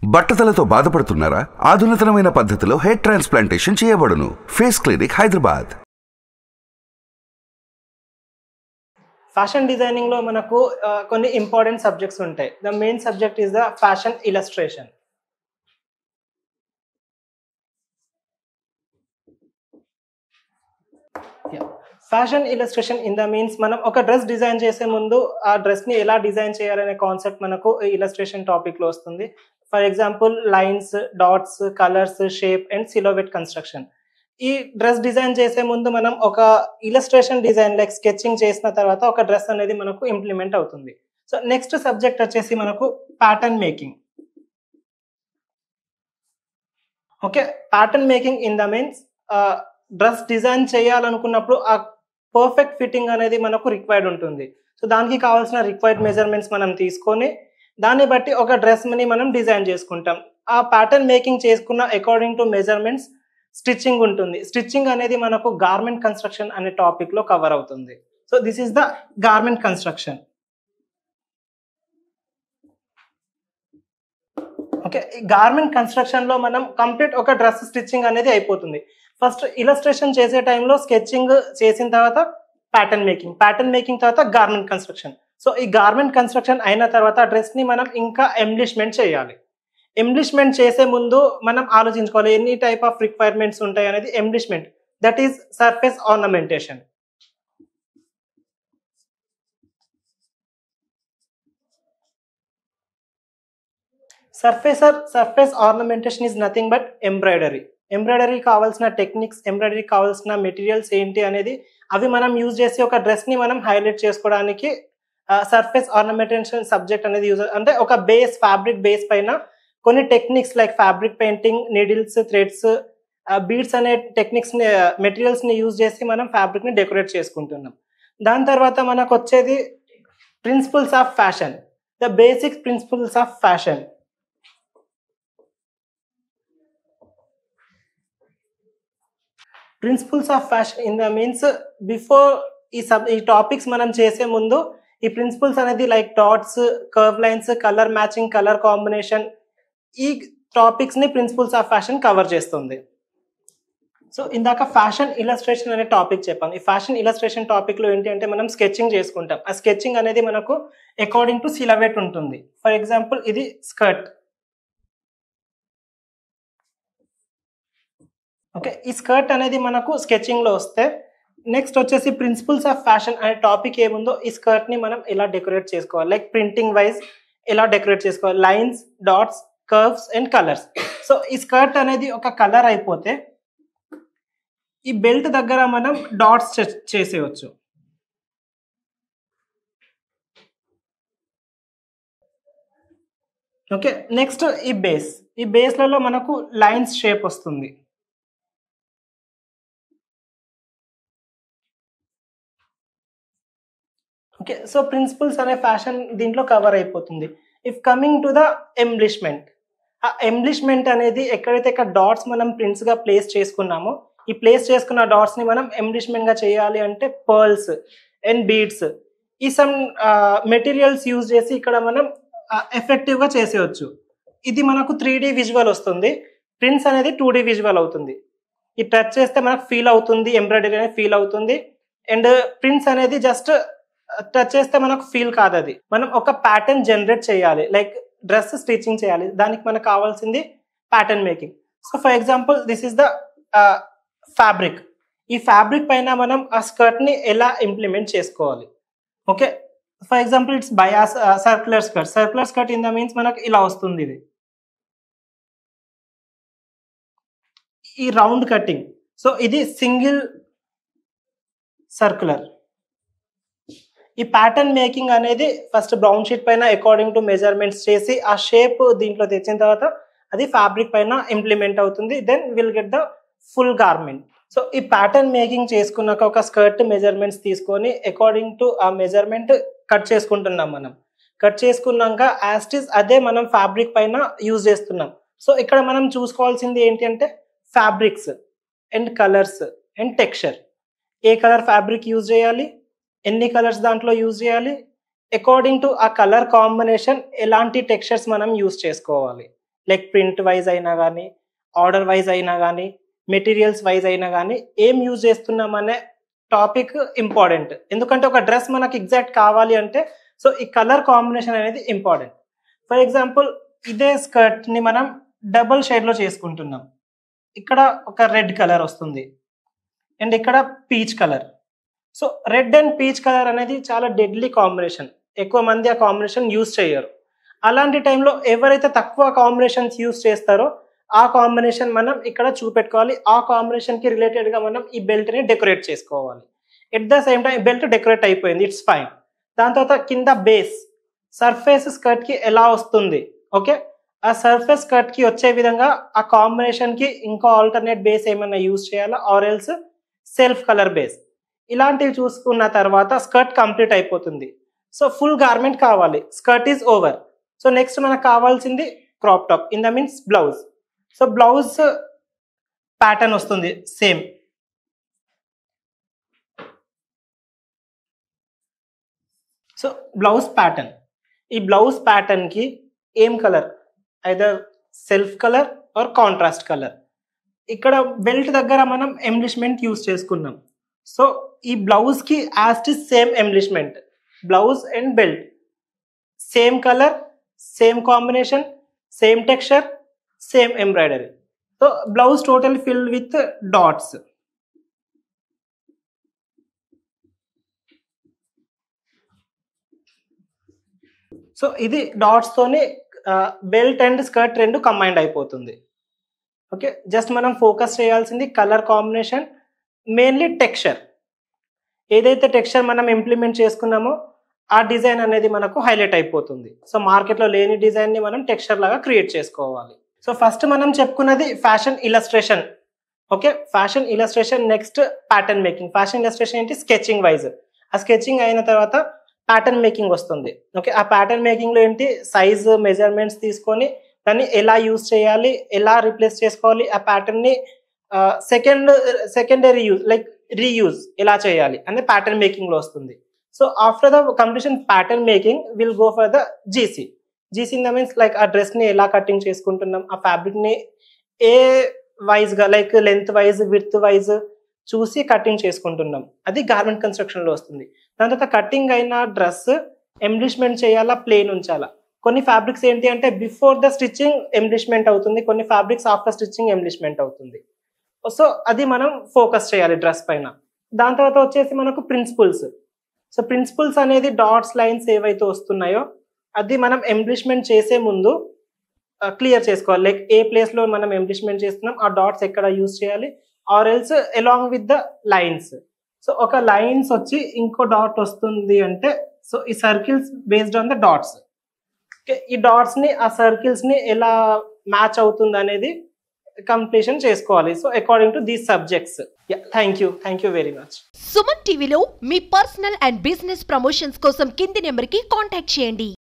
బట్టతలతో బాధపడుతున్నారా ఆధునితనమైన పద్ధతిలో హెయిర్ ట్రాన్స్ప్లాంటేషన్ చేయబడును face clinic Hyderabad fashion designing లో మనకు ఆ, కొన్ని ఇంపార్టెంట్ సబ్జెక్ట్స్ ఉంటాయి the main subject is the fashion illustration fashion illustration in the means మనం ఒక డ్రెస్ డిజైన్ చేసే ముందు ఆ డ్రెస్ ని ఎలా డిజైన్ చేయాలనే కాన్సెప్ట్ మనకు ఇలస్ట్రేషన్ టాపిక్ లో వస్తుంది for example lines dots colours shape and silhouette construction ఈ డ్రెస్ డిజైన్ చేసే ముందు మనం ఒక ఇలస్ట్రేషన్ డిజైన్ లైక్ స్కెచింగ్ చేసిన తర్వాత ఒక డ్రెస్ అనేది మనకు ఇంప్లిమెంట్ అవుతుంది సో నెక్స్ట్ సబ్జెక్ట్ వచ్చేసి మనకు pattern making okay pattern making in the means dress design చేయాలనుకున్నప్పుడు ఆ పర్ఫెక్ట్ ఫిట్టింగ్ అనేది మనకు రిక్వైర్డ్ ఉంటుంది సో దానికి కావాల్సిన రిక్వైర్డ్ మెజర్మెంట్స్ మనం తీసుకొని దాన్ని బట్టి ఒక డ్రెస్ ని మనం డిజైన్ చేసుకుంటాం ఆ ప్యాటర్న్ మేకింగ్ చేసుకున్న అకార్డింగ్ టు మెజర్మెంట్స్ స్టిచ్చింగ్ ఉంటుంది స్టిచ్చింగ్ అనేది మనకు గార్మెంట్ కన్స్ట్రక్షన్ అనే టాపిక్ లో కవర్ అవుతుంది so this is the garment construction okay ఈ గార్మెంట్ కన్స్ట్రక్షన్ లో మనం కంప్లీట్ ఒక డ్రెస్ స్టిచ్చింగ్ అనేది అయిపోతుంది ఫస్ట్ ఇలస్ట్రేషన్ చేసే టైంలో స్కెచింగ్ చేసిన తర్వాత ప్యాటర్న్ మేకింగ్ ప్యాటర్న్ మేకింగ్ తర్వాత గార్మెంట్ కన్స్ట్రక్షన్ సో ఈ గార్మెంట్ కన్స్ట్రక్షన్ అయిన తర్వాత డ్రెస్ ని మనం ఇంకా ఎంబ్లిష్మెంట్ చేయాలి ఎంబ్లిష్మెంట్ చేసే ముందు మనం ఆలోచించుకోవాలి ఎన్ని టైప్ ఆఫ్ రిక్వైర్మెంట్స్ ఉంటాయి అనేది embellishment that is surface ornamentation surfacer surface ornamentation is nothing but embroidery embroidery కావాల్సిన టెక్నిక్స్ ఎంబ్రాయిడరీ కావాల్సిన మెటీరియల్స్ ఏంటి అనేది అవి మనం యూజ్ చేసి ఒక డ్రెస్ ని మనం హైలైట్ చేసుకోవడానికి సర్ఫేస్ ఆర్నమెంటేషన్ సబ్జెక్ట్ అనేది యూజ్ అంటే ఒక బేస్ ఫ్యాబ్రిక్ బేస్ పైన కొన్ని techniques like fabric painting needles threads beads అనే టెక్నిక్స్ ని మెటీరియల్స్ ని యూజ్ చేసి మనం ఫ్యాబ్రిక్ ని డెకరేట్ చేసుకుంటున్నాం దాని తర్వాత మనకు వచ్చేది principles of fashion the basic principles of fashion principles of fashion in the means before ఈ సబ్ ఈ టాపిక్స్ మనం చేసే ముందు ఈ ప్రిన్సిపల్స్ అనేది like dots curve lines colour matching colour combination ఈ టాపిక్స్ ని ప్రిన్సిపల్స్ ఆఫ్ ఫ్యాషన్ కవర్ చేస్తుంది సో ఇందాక ఫ్యాషన్ ఇలస్ట్రేషన్ అనే టాపిక్ చెప్పాను ఈ ఫ్యాషన్ ఇలస్ట్రేషన్ టాపిక్ లో ఏంటి అంటే మనం స్కెచింగ్ చేసుకుంటాం ఆ స్కెచింగ్ అనేది మనకు అకార్డింగ్ టు సిలబెట్ ఉంటుంది ఫర్ ఎగ్జాంపుల్ ఇది స్కర్ట్ ఓకే ఈ స్కర్ట్ అనేది మనకు స్కెచింగ్ లో వస్తే నెక్స్ట్ వచ్చేసి ప్రిన్సిపల్స్ ఆఫ్ ఫ్యాషన్ అనే టాపిక్ ఏముందో ఈ స్కర్ట్ ని మనం ఎలా డెకరేట్ చేసుకోవాలి లైక్ ప్రింటింగ్ వైజ్ ఎలా డెకరేట్ చేసుకోవాలి lines dots curves and colours so ఈ స్కర్ట్ అనేది ఒక కలర్ అయిపోతే ఈ బెల్ట్ దగ్గర మనం డాట్స్ చేసేయచ్చు ఓకే నెక్స్ట్ ఈ బేస్ ఈ బేస్లలో మనకు లైన్స్ షేప్ వస్తుంది ఓకే సో ప్రిన్సిపల్స్ అనే ఫ్యాషన్ దీంట్లో కవర్ అయిపోతుంది if coming to the embellishment ఆ ఎంబ్లిష్మెంట్ అనేది ఎక్కడైతే ఇక్కడ డాట్స్ మనం ప్రింట్స్ గా ప్లేస్ చేసుకున్నామో ఈ ప్లేస్ చేసుకున్న డాట్స్ ని మనం ఎంబ్లిష్మెంట్ గా చేయాలి అంటే పర్ల్స్ అండ్ బీడ్స్ ఈ సమ్ మెటీరియల్స్ యూజ్ చేసి ఇక్కడ మనం ఎఫెక్టివ్ గా చేసేయచ్చు ఇది మనకు త్రీ డి విజువల్ వస్తుంది ప్రింట్స్ అనేది టూ డి విజువల్ అవుతుంది ఈ టచ్ చేస్తే మనకు ఫీల్ అవుతుంది ఎంబ్రాయిడరీ అనేది ఫీల్ అవుతుంది అండ్ ప్రింట్స్ అనేది జస్ట్ టచ్ చేస్తే మనకు ఫీల్ కాదు అది మనం ఒక ప్యాటర్న్ జనరేట్ చేయాలి లైక్ డ్రెస్ స్టిచ్చింగ్ చేయాలి దానికి మనకు కావాల్సింది pattern making so for example this is the fabric ఈ ఫ్యాబ్రిక్ పైన మనం ఆ స్కర్ట్ ని ఎలా ఇంప్లిమెంట్ చేసుకోవాలి okay for example it's bias circular skirt circular skirt in the means మనకు ఇలా వస్తుంది ఇది ఈ రౌండ్ కటింగ్ సో ఇది సింగిల్ సర్క్యులర్ ఈ ప్యాటర్న్ మేకింగ్ అనేది ఫస్ట్ బ్రౌన్ షీట్ పైన అకార్డింగ్ టు మెజర్మెంట్స్ చేసి ఆ షేప్ దీంట్లో తెచ్చిన తర్వాత అది ఫ్యాబ్రిక్ పైన ఇంప్లిమెంట్ అవుతుంది then will get the full garment so ఈ ప్యాటర్న్ మేకింగ్ చేసుకున్నాక ఒక స్కర్ట్ మెజర్మెంట్స్ తీసుకొని అకార్డింగ్ టు ఆ మెజర్మెంట్ కట్ చేసుకుంటున్నాం మనం కట్ చేసుకున్నాక యాస్టిస్ అదే మనం ఫ్యాబ్రిక్ పైన యూజ్ చేస్తున్నాం సో ఇక్కడ మనం చూసుకోవాల్సింది ఏంటి అంటే fabrics and colours and texture ఏ కలర్ ఫ్యాబ్రిక్ యూజ్ చేయాలి ఎన్ని కలర్స్ దాంట్లో యూజ్ చేయాలి అకార్డింగ్ టు ఆ కలర్ కాంబినేషన్ ఎలాంటి టెక్స్చర్స్ మనం యూజ్ చేసుకోవాలి లైక్ ప్రింట్ వైజ్ అయినా కానీ ఆర్డర్ వైజ్ అయినా కానీ మెటీరియల్స్ వైజ్ అయినా కానీ ఏం యూజ్ చేస్తున్నామనే టాపిక్ ఇంపార్టెంట్ ఎందుకంటే ఒక డ్రెస్ మనకి ఎగ్జాక్ట్ కావాలి అంటే సో ఈ కలర్ కాంబినేషన్ అనేది ఇంపార్టెంట్ ఫర్ ఎగ్జాంపుల్ ఇదే స్కర్ట్ ని మనం డబుల్ షేడ్ లో చేసుకుంటున్నాం ఇక్కడ ఒక రెడ్ కలర్ వస్తుంది అండ్ ఇక్కడ peach colour so red and peach colour అనేది చాలా డెడ్లీ కాంబినేషన్ ఎక్కువ మంది ఆ కాంబినేషన్ యూస్ చేయరు అలాంటి టైంలో ఎవరైతే తక్కువ కాంబినేషన్స్ యూస్ చేస్తారో ఆ కాంబినేషన్ మనం ఇక్కడ చూపెట్టుకోవాలి ఆ కాంబినేషన్ కి రిలేటెడ్ గా మనం ఈ బెల్ట్ ని డెకరేట్ చేసుకోవాలి at the same time belt decorate అయిపోయింది ఇట్స్ ఫైన్ దాని తర్వాత కింద బేస్ సర్ఫేస్ స్కర్ట్ కి ఎలా వస్తుంది ఓకే ఆ సర్ఫేస్ స్కర్ట్ కి వచ్చే విధంగా ఆ కాంబినేషన్ కి ఇంకో ఆల్టర్నేట్ బేస్ ఏమైనా యూస్ చేయాలా or else self colour base ఇలాంటివి చూసుకున్న తర్వాత స్కర్ట్ కంప్లీట్ అయిపోతుంది సో ఫుల్ గార్మెంట్ కావాలి skirt is over so next మనకు కావాల్సింది crop top in the means blouse so blouse pattern వస్తుంది సేమ్ సో బ్లౌజ్ ప్యాటర్న్ ఈ బ్లౌజ్ ప్యాటర్న్ కి ఏం colour either self colour or contrast colour ఇక్కడ belt దగ్గర మనం ఎంబ్లిష్మెంట్ యూస్ చేసుకున్నాం సో ఈ బ్లౌజ్ కి just same embellishment blouse and belt same colour same combination same texture same embroidery so blouse total filled with dots so ఇది dots తోని belt and skirt రెండు combined అయిపోతుంది okay just మనం focus చేయాల్సింది colour combination mainly texture ఏదైతే texture మనం implement చేసుకున్నామో ఆ డిజైన్ అనేది మనకు హైలైట్ అయిపోతుంది సో మార్కెట్లో లేని డిజైన్ని మనం టెక్స్చర్ లాగా క్రియేట్ చేసుకోవాలి సో ఫస్ట్ మనం చెప్పుకున్నది fashion illustration okay fashion illustration next pattern making fashion illustration ఏంటి స్కెచింగ్ వైజ్ ఆ స్కెచింగ్ అయిన తర్వాత ప్యాటర్న్ మేకింగ్ వస్తుంది ఓకే ఆ ప్యాటర్న్ మేకింగ్ లో ఏంటి సైజ్ మెజర్మెంట్స్ తీసుకొని దాన్ని ఎలా యూజ్ చేయాలి ఎలా రిప్లేస్ చేసుకోవాలి ఆ ప్యాటర్న్ ని second secondary use like reuse ఎలా చేయాలి అనేది ప్యాటర్న్ మేకింగ్ లో వస్తుంది so after the completion pattern making will go for the GC GC in the means like ఆ డ్రెస్ ని ఎలా కటింగ్ చేసుకుంటున్నాం ఆ ఫ్యాబ్రిక్ ని ఏ వైజ్ గా like length wise width wise చూసి కటింగ్ చేసుకుంటున్నాం అది గార్మెంట్ కన్స్ట్రక్షన్ లో వస్తుంది దాని తర్వాత కటింగ్ అయిన డ్రెస్ ఎంబ్లిష్మెంట్ చేయాలా ప్లేన్ ఉంచాలా కొన్ని ఫ్యాబ్రిక్స్ ఏంటి అంటే బిఫోర్ ద స్టిచ్చింగ్ ఎంబ్లిష్మెంట్ అవుతుంది కొన్ని ఫ్యాబ్రిక్స్ ఆఫ్టర్ స్టిచ్చింగ్ ఎంబ్లిష్మెంట్ అవుతుంది సో అది మనం ఫోకస్ చేయాలి డ్రెస్ పైన దాని తర్వాత వచ్చేసి మనకు ప్రిన్సిపల్స్ సో ప్రిన్సిపల్స్ అనేది డాట్స్ లైన్స్ ఏవైతే వస్తున్నాయో అది మనం ఎంబ్లిష్మెంట్ చేసే ముందు క్లియర్ చేసుకోవాలి లైక్ ఏ ప్లేస్ లో మనం ఎంబ్లిష్మెంట్ చేస్తున్నాం ఆ డాట్స్ ఎక్కడ యూజ్ చేయాలి or else along with the lines so ఒక లైన్స్ వచ్చి ఇంకో డాట్ వస్తుంది అంటే సో ఈ circles based on the dots ఈ డాట్స్ ని ఆ సర్కిల్స్ ని ఎలా మ్యాచ్ అవుతుంది అనేది కంప్లీషన్ చేసుకోవాలి so according to these subjects thank you thank you very much Suman టీవీలో మీ పర్సనల్ అండ్ బిజినెస్ ప్రమోషన్స్ కోసం కింది నెంబర్కి కాంటాక్ట్ చేయండి